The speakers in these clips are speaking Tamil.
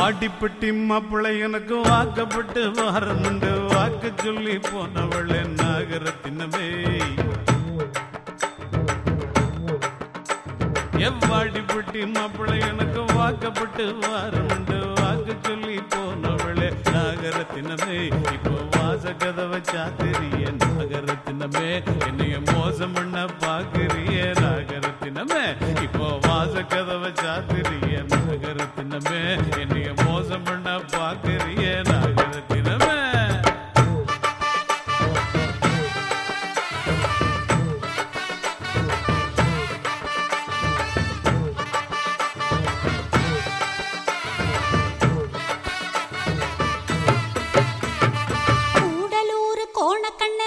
வாடிப்பட்டி மாப்பிள்ளை எனக்கு வாக்கப்பட்டு வாரமுண்டு வாக்கு சொல்லி போனவளே நாகரத்தினமே எவ்வாடிப்பட்டி மாப்பிள்ளை எனக்கு வாக்கப்பட்டு வாரமுண்டு வாக்கு சொல்லி போனவளே நாகரத்தினமே இப்போ வாச கதவை சாத்திரிய நாகரத்தினமே என்னைய மோசம் பண்ண பாக்குறிய நாகரத்தினமே இப்போ வாச கதவை சாத்திரிய நாகரத்தினமே என்னைய மோசம் பண்ண பாக்குறிய நாகரத்தினமே கூடலூர் கோணக்கண்ண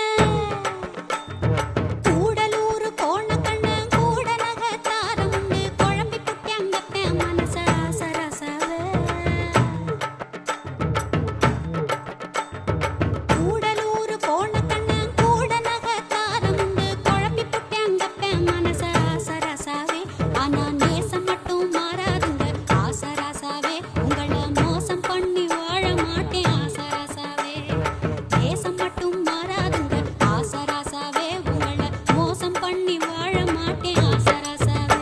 கூடலூர் கோணக்கண்ண கூட நகத்தாரம் உண்டு குழம்பி புட்டியங்கத்த மனச சரசவே கூடலூர் கோணக்கண்ண கூட நகத்தாரம் உண்டு குழம்பி புட்டியங்கத்த மனச சரசவே ஆனா நேசம் மட்டும் மாறாதுங்க ஆசராசாவே உங்களை மோசம் பண்ணி வாழ மாட்டேன் ஆசராசாவே தேசம் மட்டும் மாறாதுங்க ஆசராசாவே உங்களை மோசம் பண்ணி வாழ மாட்டேன் ஆசராசாவே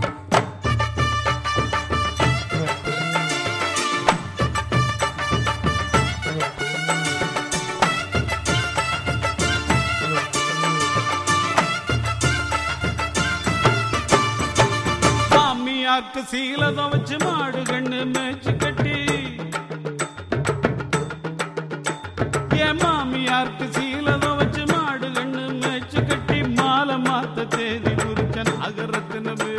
மாமியாக்கு சீலத வச்சு மாடு கண்ணு மேய்ச்சி கட்டி என் மாமியாருக்கு சீலத வச்சு மாடு கண்ணு மேய்ச்சி கட்டி மாலை மாத்த தேதி குறிச்சன் அகரத்தினமே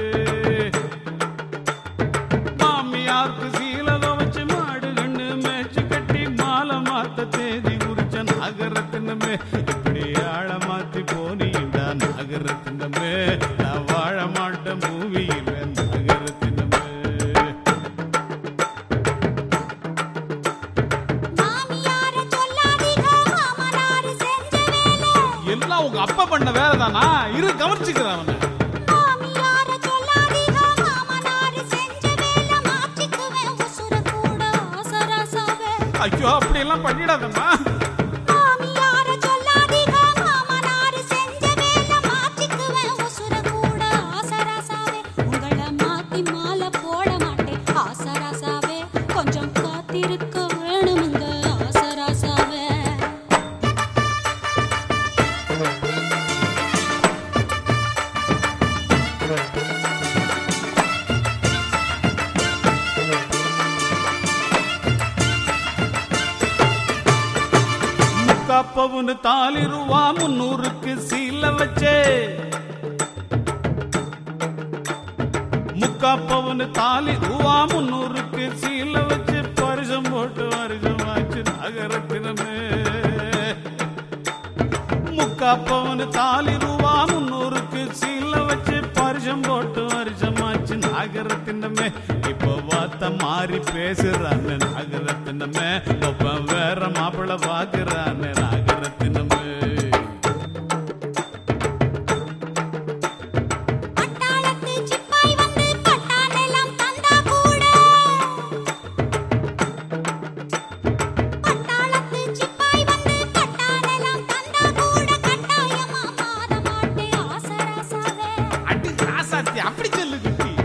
மாமியாருக்கு சீலத வச்சு மாடு கண்ணு மேய்ச்சி கட்டி மாலை மாத்த தேதி குறிச்சன் அகரத்தினமே இப்படி ஆழ மாத்தி போனீண்டா நகரத்தினமே நான் வாழ மாட்டேன் பூமியில் நகரத்தினமே மாமியார சொல்லாதீங்க மாமனார் செஞ்ச வேலை எல்லாம் உங்க அப்பா பண்ண வேலை தானா இரு கவனிச்சுக்கிறேன் அவனை மாமியார சொல்லாதீங்க மாமனார் செஞ்ச வேலை மாற்றிக்குவேன் உசுர கூட ஆசராசாவே ஐயோ அப்படி எல்லாம் பண்ணிடாதம்மா மாமியார சொல்லாதீங்க மாமனார் செஞ்ச வேலை மாற்றிக்குவேன் உசுர கூட ஆசராசாவே உங்களை மாத்தி மாலை போட மாட்டேன் ஆசராசாவே கொஞ்சம் காத்திருக்க வேணுமுங்க ஆசராசாவே முக்காப்பவுன்னு தாலி ரூபா முன்னூறுக்கு சீல வச்சே முக்காப்பவுன்னு தாலி ரூபா முன்னூறுக்கு சீல வச்சு பரிசம் போட்டு வருஷமாச்சு நகரத்தினமே முக்காப்பவுன்னு தாலி ரூபா முன்னூறுக்கு சீல வச்சு பரிசம் போட்டு வருஷமாச்சு நாகரத்தினமே இப்போ வார்த்தை மாறி பேசுறான்னு நாகரத்தினமே ஒப்ப வேற மாப்பிள்ள பாக்குறான்னு நாகரத்தினமே பட்டாளத்து சிப்பாய் வந்து பட்டாளெல்லாம் தந்தா கூட பட்டாளத்து சிப்பாய் வந்து பட்டாளெல்லாம் தந்தா கூட கட்டாயமா மாற மாட்டேன் ஆசராசாவே அடி ராசாத்தி அப்படி சொல்லு குட்டி